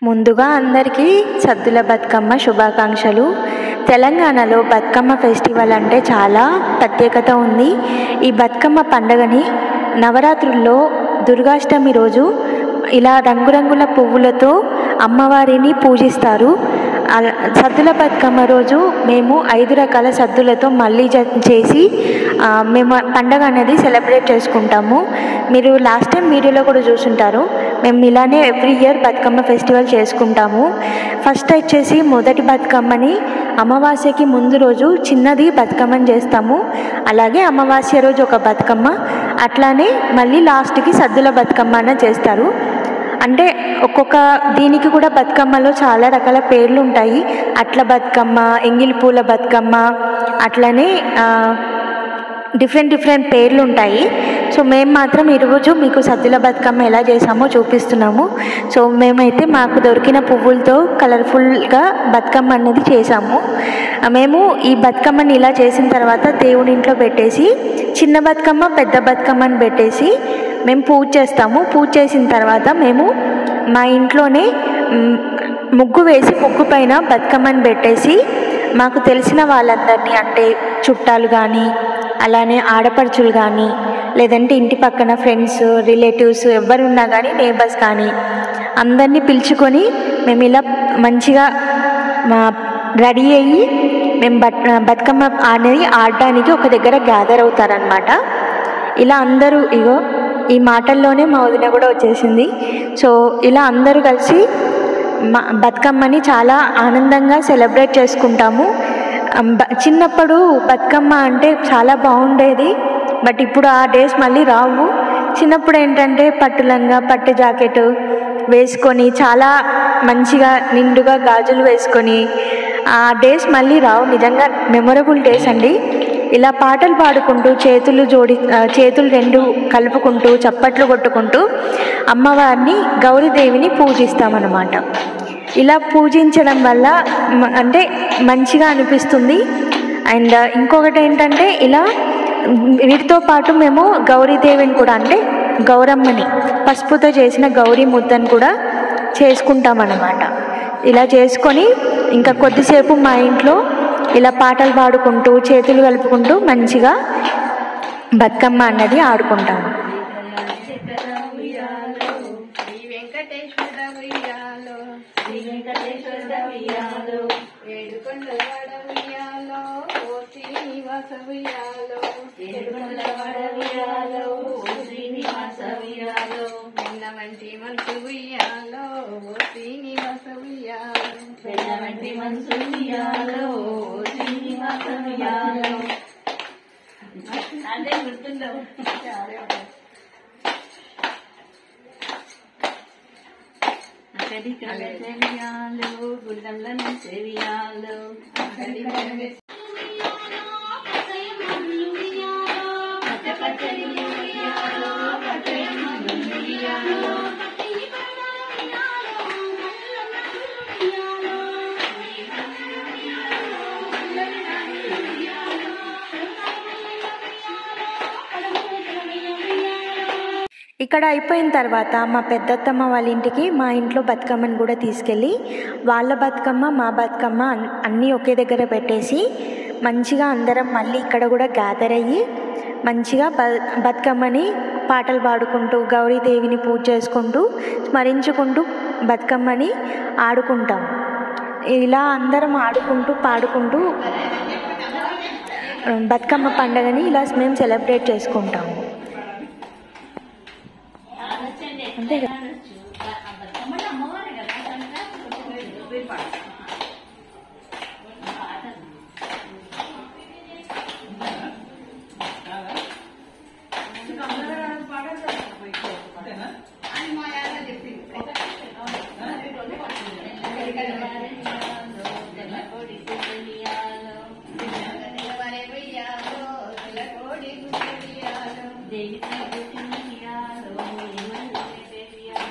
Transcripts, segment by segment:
ముందుగా అందరికీ సద్దుల బతుకమ్మ శుభాకాంక్షలు తెలంగాణలో బతుకమ్మ ఫెస్టివల్ అంటే చాలా ప్రత్యేకత ఉంది ఈ బతుకమ్మ పండుగని నవరాత్రుల్లో దుర్గాష్టమి రోజు ఇలా రంగురంగుల పువ్వులతో అమ్మవారిని పూజిస్తారు అల- సద్దుల బతుకమ్మ రోజు మేము ఐదు రకాల సద్దులతో మళ్ళీ జ- చేసి ఆ, మేము పండగ అనేది సెలబ్రేట్ చేసుకుంటాము మీరు లాస్ట్ టైం వీడియోలో కూడా చూసుంటారు మేము ఇలానే ఎవ్రీ ఇయర్ బతుకమ్మ ఫెస్టివల్ చేసుకుంటాము ఫస్ట్ వచ్చేసి మొదటి బతుకమ్మని అమావాస్యకి ముందు రోజు చిన్నది బతుకమ్మని చేస్తాము అలాగే అమావాస్య రోజు ఒక బతుకమ్మ అట్లానే మళ్ళీ లాస్ట్కి సద్దుల బతుకమ్మ అన్న చేస్తారు అంటే ఒక్కొక్క దీనికి కూడా బతుకమ్మలో చాలా రకాల పేర్లు ఉంటాయి అట్ల బతుకమ్మ ఎంగిలి పూల బతుకమ్మ అట్లనే ఆ, డిఫరెంట్ డిఫరెంట్ పేర్లు ఉంటాయి సో మేము మాత్రం ఈరోజు మీకు సద్దుల బతుకమ్మ ఎలా చేసామో చూపిస్తున్నాము సో మేమైతే మాకు దొరికిన పువ్వులతో కలర్ఫుల్గా బతుకమ్మ అనేది చేసాము ఆ, మేము ఈ బతుకమ్మని ఇలా చేసిన తర్వాత దేవుని ఇంట్లో పెట్టేసి చిన్న బతుకమ్మ పెద్ద బతుకమ్మని పెట్టేసి మేము పూజ చేస్తాము పూజ చేసిన తర్వాత మేము మా ఇంట్లోనే మ్, ముగ్గు వేసి ముగ్గు పైన బతుకమ్మని పెట్టేసి మాకు తెలిసిన వాళ్ళందరినీ అంటే చుట్టాలు కానీ అలానే ఆడపడుచులు కానీ లేదంటే ఇంటి పక్కన ఫ్రెండ్స్ రిలేటివ్స్ ఎవరున్నా కానీ నేబర్స్ కానీ అందరినీ పిలుచుకొని మేము ఇలా మంచిగా మా రెడీ అయ్యి మేము బట్ బతుకమ్మ అనేది ఆడడానికి ఒక దగ్గర గ్యాదర్ అవుతారనమాట ఇలా అందరూ ఇగో ఈ మాటల్లోనే మా వదిన కూడా వచ్చేసింది సో ఇలా అందరూ కలిసి మా బతుకమ్మని చాలా ఆనందంగా సెలబ్రేట్ చేసుకుంటాము అం, బ- చిన్నప్పుడు బతుకమ్మ అంటే చాలా బాగుండేది బట్ ఇప్పుడు ఆ డేస్ మళ్ళీ రావు చిన్నప్పుడు ఏంటంటే పట్టు లంగా పట్టు జాకెట్ వేసుకొని చాలా మంచిగా నిండుగా గాజులు వేసుకొని ఆ డేస్ మళ్ళీ రావు నిజంగా మెమొరబుల్ డేస్ అండి ఇలా పాటలు పాడుకుంటూ చేతులు జోడి ఆ, చేతులు రెండు కలుపుకుంటూ చప్పట్లు కొట్టుకుంటూ అమ్మవారిని గౌరీదేవిని పూజిస్తామన్నమాట ఇలా పూజించడం వల్ల మ- అంటే మంచిగా అనిపిస్తుంది అండ్ ఇంకొకటి ఏంటంటే ఇలా వీటితో పాటు మేము గౌరీదేవిని కూడా అంటే గౌరమ్మని పసుపుతో చేసిన గౌరీ ముద్దను కూడా చేసుకుంటామన్నమాట ఇలా చేసుకొని ఇంకా కొద్దిసేపు మా ఇంట్లో ఇలా పాటలు పాడుకుంటూ చేతులు కలుపుకుంటూ మంచిగా బతుకమ్మ అన్నది ఆడుకుంటాము శ్రీ వెంకటేశ్వర ఉయ్యాలో శ్రీ వెంకటేశ్వర ఉయ్యాలో ఏడుకొండలవాడ ఉయ్యాలో ఓ శ్రీనివాస ఉయ్యాలో ఏడుకొండలవాడ ఉయ్యాలో ఓ శ్రీనివాస ఉయ్యాలో వెన్న వంటి మనసు ఉయ్యాలో ఓ శ్రీనివాస ఉయ్యాలో వెన్న వంటి మనసు ఉయ్యాలో ఓ శ్రీనివాస ఉయ్యాలో అదే గుర్తుండవు అక్కడి కలసెవియాలు గుండంలను సెవియాలు అక్కడి ఇక్కడ అయిపోయిన తర్వాత మా పెద్దత్తమ్మ వాళ్ళ ఇంటికి మా ఇంట్లో బతుకమ్మని కూడా తీసుకెళ్ళి వాళ్ళ బతుకమ్మ మా బతుకమ్మ అన్- అన్నీ ఒకే దగ్గర పెట్టేసి మంచిగా అందరం మళ్ళీ ఇక్కడ కూడా గ్యాదర్ అయ్యి మంచిగా బ బతుకమ్మని పాటలు పాడుకుంటూ గౌరీదేవిని పూజ చేసుకుంటూ స్మరించుకుంటూ బతుకమ్మని ఆడుకుంటాం ఇలా అందరం ఆడుకుంటూ పాడుకుంటూ ఆ, బతుకమ్మ పండుగని ఇలా మేము సెలబ్రేట్ చేసుకుంటాము అంతే కదా దేవి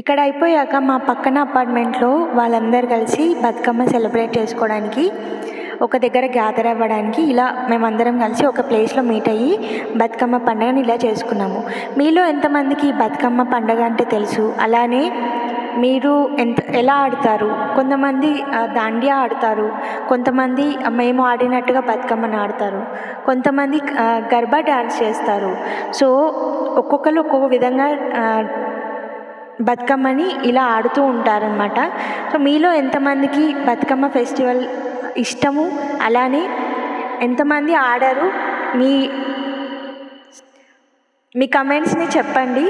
ఇక్కడ అయిపోయాక మా పక్కన అపార్ట్మెంట్లో వాళ్ళందరూ కలిసి బతుకమ్మ సెలబ్రేట్ చేసుకోవడానికి ఒక దగ్గర గ్యాదర్ అవ్వడానికి ఇలా మేమందరం కలిసి ఒక ప్లేస్లో మీట్ అయ్యి బతుకమ్మ పండుగని ఇలా చేసుకున్నాము మీలో ఎంతమందికి ఈ బతుకమ్మ పండుగ అంటే తెలుసు అలానే మీరు ఎంత ఎలా ఆడతారు కొంతమంది ఆ, దాండియా ఆడతారు కొంతమంది ఆ, మేము ఆడినట్టుగా బతుకమ్మని ఆడతారు కొంతమంది ఆ, గర్బా డ్యాన్స్ చేస్తారు సో ఒక్కొక్కరు ఒక్కొక్క విధంగా ఆ, బతుకమ్మని ఇలా ఆడుతూ ఉంటారనమాట సో మీలో ఎంతమందికి బతుకమ్మ ఫెస్టివల్ ఇష్టము అలానే ఎంతమంది ఆడారు మీ మీ కమెంట్స్ని చెప్పండి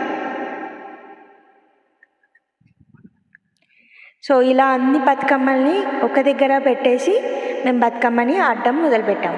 సో ఇలా అన్ని బతుకమ్మల్ని ఒక దగ్గర పెట్టేసి మేము బతుకమ్మని ఆడడం మొదలుపెట్టాం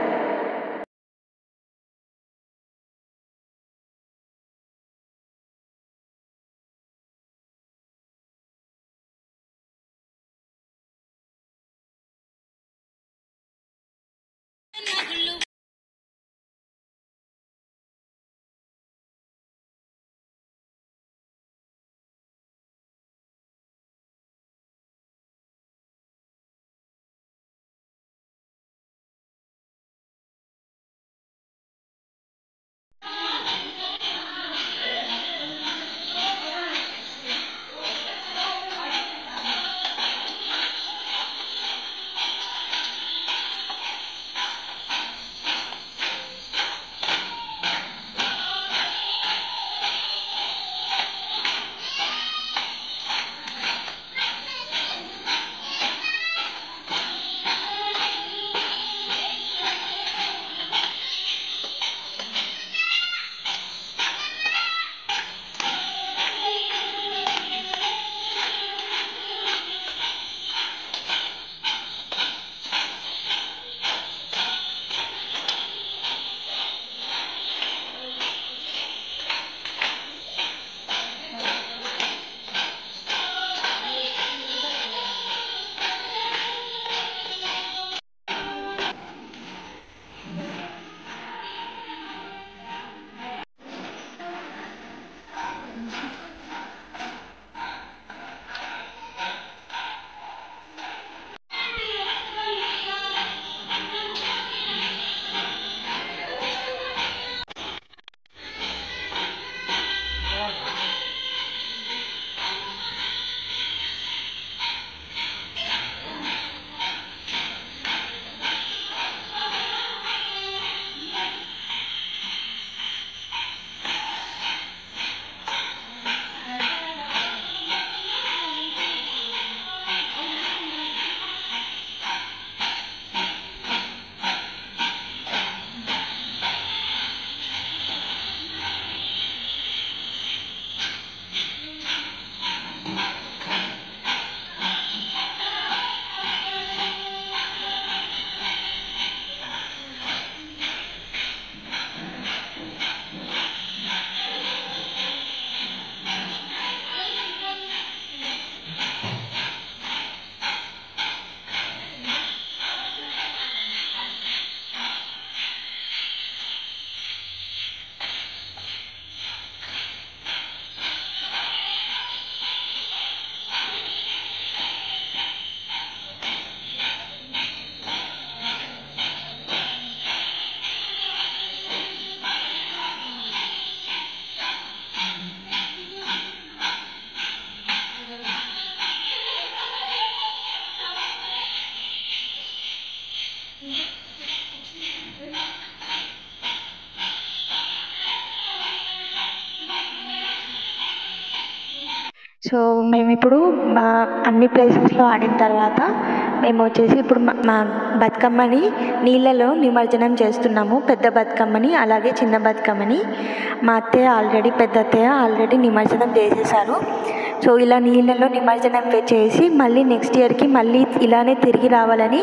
సో మేము ఇప్పుడు మా అన్ని ప్లేసెస్లో ఆడిన తర్వాత మేము వచ్చేసి ఇప్పుడు మా- మా బతుకమ్మని నీళ్ళలో నిమజ్జనం చేస్తున్నాము పెద్ద బతుకమ్మని అలాగే చిన్న బతుకమ్మని మా అత్తయ్య ఆల్రెడీ పెద్ద అత్తయ్య ఆల్రెడీ నిమజ్జనం చేసేసారు సో ఇలా నీళ్ళలో నిమజ్జనం చేసి మళ్ళీ నెక్స్ట్ ఇయర్కి మళ్ళీ ఇలానే తిరిగి రావాలని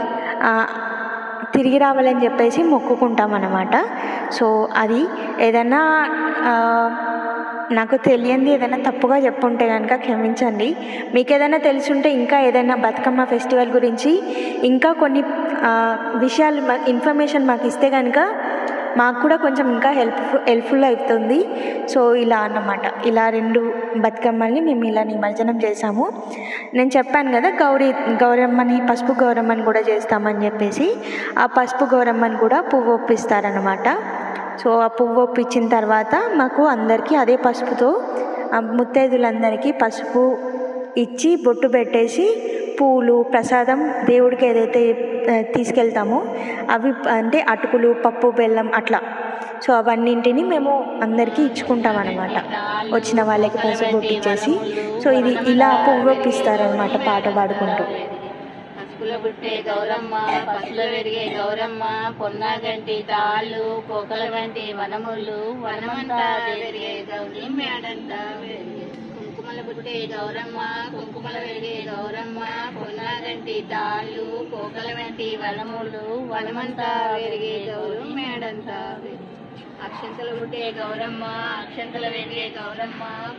ఆ, తిరిగి రావాలని చెప్పేసి మొక్కుకుంటాం అన్నమాట సో అది ఏదైనా ఆ, నాకు తెలియంది ఏదైనా తప్పుగా చెప్పుంటే కనుక క్షమించండి మీకు ఏదైనా తెలుసుంటే ఇంకా ఏదైనా బతుకమ్మ ఫెస్టివల్ గురించి ఇంకా కొన్ని ఆ, విషయాలు మా ఇన్ఫర్మేషన్ మాకు ఇస్తే కనుక మాకు కూడా కొంచెం ఇంకా హెల్ప్ హెల్ప్ఫుల్ అవుతుంది సో ఇలా అన్నమాట ఇలా రెండు బతుకమ్మల్ని మేము ఇలా నిమజ్జనం చేసాము నేను చెప్పాను కదా గౌరీ గౌరమ్మని పసుపు గౌరమ్మని కూడా చేస్తామని చెప్పేసి ఆ పసుపు గౌరమ్మని కూడా పువ్వు ఒప్పిస్తారనమాట సో ఆ పువ్వు ఒప్పించిన తర్వాత మాకు అందరికీ అదే పసుపుతో ఆ ముత్తైదులందరికీ పసుపు ఇచ్చి బొట్టు పెట్టేసి పూలు ప్రసాదం దేవుడికి ఏదైతే ఆ, తీసుకెళ్తామో అవి అంటే అటుకులు పప్పు బెల్లం అట్లా సో అవన్నింటిని మేము అందరికీ ఇచ్చుకుంటాం అనమాట వచ్చిన వాళ్ళకి పసుపు బొట్టు ఇచ్చేసి సో ఇది ఇలా పువ్వు ఒప్పిస్తారనమాట పాట పాడుకుంటూ పసుపులో పుట్టే గౌరమ్మ పసుపులో పెరిగే గౌరమ్మ పొన్నాగంటి తాళ్ళు పోకల వంటి వనములు వనమంతా పెరిగే గౌరీ మేడంతా పెరిగే కుంకుమల పుట్టే గౌరమ్మ కుంకుమల పెరిగే గౌరమ్మ పొన్నాగంటి తాళ్ళు పోకల వంటి వనములు వనమంతా పెరిగే గౌరీ మేడంతా పెరిగే అక్షంతలు పుట్టే గౌరమ్మ అక్షంతలు పెరిగే గౌరమ్మ